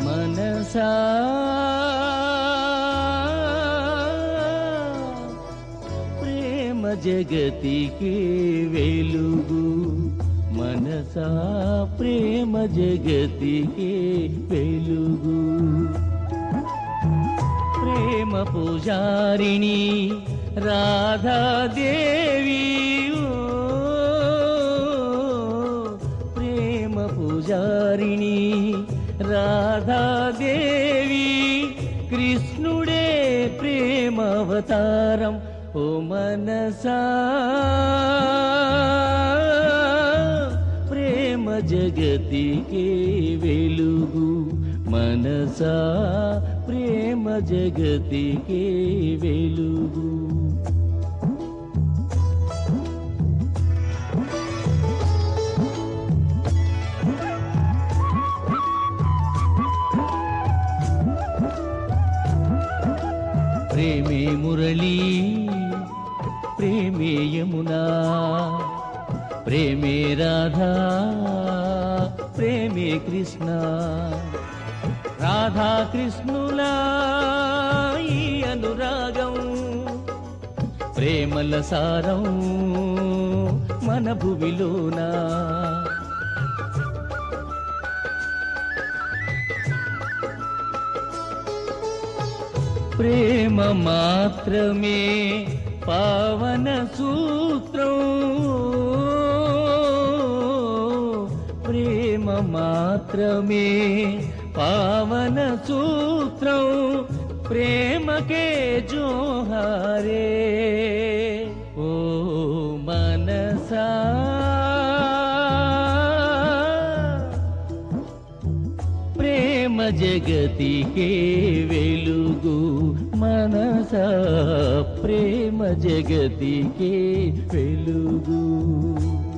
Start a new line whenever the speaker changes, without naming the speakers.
మనసా ప్రేమ జగతికి వెలుగు మనసా ప్రేమ జగతికి వెలుగు ప్రేమ పూజారిణి రాధాదేవి ఓ, ప్రేమ పూజారిణి రాధాదేవి కృష్ణుడే ప్రేమ అవతారం ఓ మనసా ప్రేమ జగతికి వెలుగు మనసా ప్రేమ జగతికి వెలుగు ప్రేమే మురళీ ప్రేమే యమునా ప్రేమే రాధా ప్రేమే కృష్ణ రాధా కృష్ణుల ఈ అనురాగం ప్రేమల సారం మన భువిలోనా ప్రేమ మాత్రమే పావన సూత్రం ప్రేమ మాత్రమే పావన సూత్రం ప్రేమకే జోహారే ఓ మనసా ప్రేమ జగతికే వెలుగు మనస ప్రేమ జగతికే వెలుగు